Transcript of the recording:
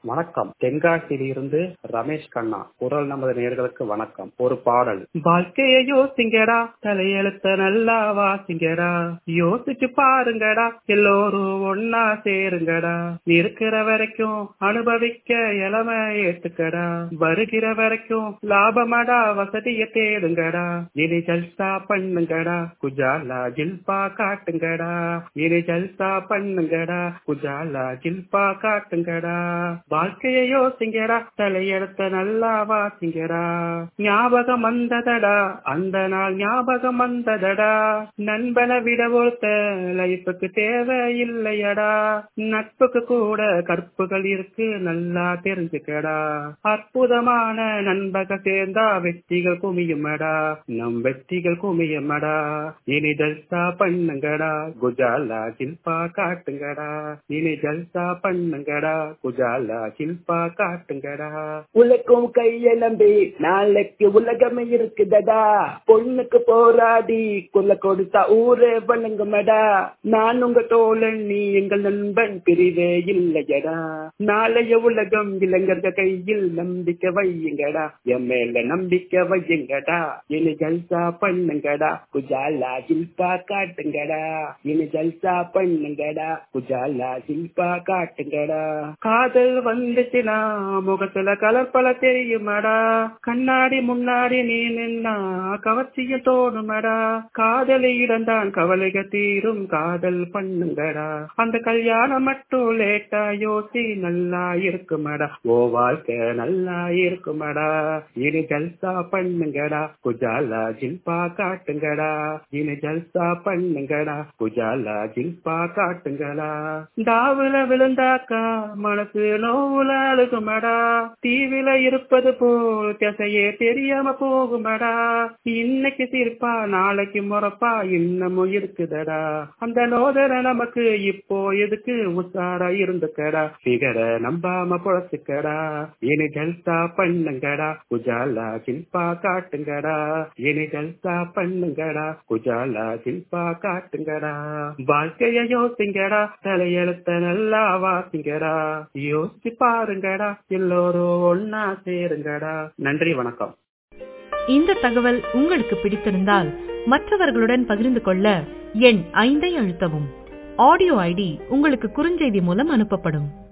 வணக்கம் தென்காசியிலிருந்து ரமேஷ் கண்ணா குரல் நமது நேர்களுக்கு வணக்கம் ஒரு பாடல் வாழ்க்கைய யோசிங்கடா தலையெழுத்த நல்லா வாசிங்கடா யோசிச்சு பாருங்கடா எல்லோரும் ஒன்னா சேருங்கடா இருக்கிற வரைக்கும் அனுபவிக்க இளம ஏத்துக்கடா வருகிற வரைக்கும் லாபமடா வசதிய தேடுங்கடா இனி ஜல்சா பண்ணுங்கடா குஜாலா ஜில்பா காட்டுங்கடா இனி ஜல்சா பண்ணுங்கடா குஜாலா ஜில்பா காட்டுங்கடா வாழ்க்கைய யோசிங்கடா தலையெடுத்த நல்லா வாசிங்கடா ஞாபகம் வந்ததடா அந்த நாள் ஞாபகம் வந்ததடா நண்பனை விட ஒருத்த லைஃபுக்கு தேவை இல்லையடா நட்புக்கு கூட கற்புகள் இருக்கு நல்லா தெரிஞ்சுக்கடா அற்புதமான நண்பக சேர்ந்தா வெற்றிகள் குமியுமடா நம் வெற்றிகள் குமியுமடா இனி ஜல்சா பண்ணுங்கடா குஜாலா ஜில்பா காட்டுங்கடா இனி ஜல்சா பண்ணுங்கடா குஜாலா ஜில்பா காட்டுங்கடா உழைக்கும் கையெலம்பி நாளைக்கு உலகமே இருக்குதடா பொண்ணுக்கு போராடி கொல்ல கொடுத்தா ஊரே வணங்குமடா நான் உங்க தோழன் நீ எங்கள் நண்பன் பிரிவே இல்லையடா நாளைய உலகம் இளைஞர்கள் கையில் நம்பிக்கை வையுங்கடா என் மேல நம்பிக்கை வையுங்கடா இனி ஜல்சா பண்ணுங்கடா குஜாலா ஜில்பா காட்டுங்கடா இனி ஜல்சா பண்ணுங்கடா குஜாலா ஜில்பா காட்டுங்கடா காதல் வந்துச்சுனா முகத்துல கலர் பல தெரியுமாடா கண்ணாடி முன்னாடி நீ நின்னா கவர்ச்சிய தோணுமடா காதலை இடந்தான் கவலைக தீரும் காதல் பண்ணுங்கடா அந்த கல்யாணம் மட்டும் லேட்டா யோசி நல்லா இருக்குமடா ஓ வாழ்க்கை நல்லா இருக்குமடா இனி ஜல்சா பண்ணுங்கடா குஜாலா ஜில்பா காட்டுங்கடா இனி ஜல்சா பண்ணுங்கடா குஜாலா ஜில்பா காட்டுங்கடா தாவுல விழுந்தாக்கா மனசு நோவுல அழுகுமடா தீவில இருப்பது போல் திசையே தெரியாம போகுமடா இன்னைக்கு சிரிப்பா நாளைக்கு முறப்பா இன்னமும் இருக்குதடா அந்த நோதனை நமக்கு இப்போ எதுக்கு உசாரா இருந்துக்கடா பிகர நம்பாம பொழச்சுக்கடா இனி ஜல்சா பண்ணுங்கடா குஜாலா சில்பா காட்டுங்கடா இனி ஜல்சா பண்ணுங்கடா குஜாலா சில்பா காட்டுங்கடா வாழ்க்கைய யோசிங்கடா தலையெழுத்த நல்லா வாசிங்கடா யோசிச்சு பாருங்கடா எல்லோரும் ஒன்னா சேருங்கடா நன்றி வணக்கம் இந்த தகவல் உங்களுக்கு பிடித்திருந்தால் மற்றவர்களுடன் பகிர்ந்து கொள்ள எண் ஐந்தை அழுத்தவும் ஆடியோ ஐடி உங்களுக்கு குறுஞ்செய்தி மூலம் அனுப்பப்படும்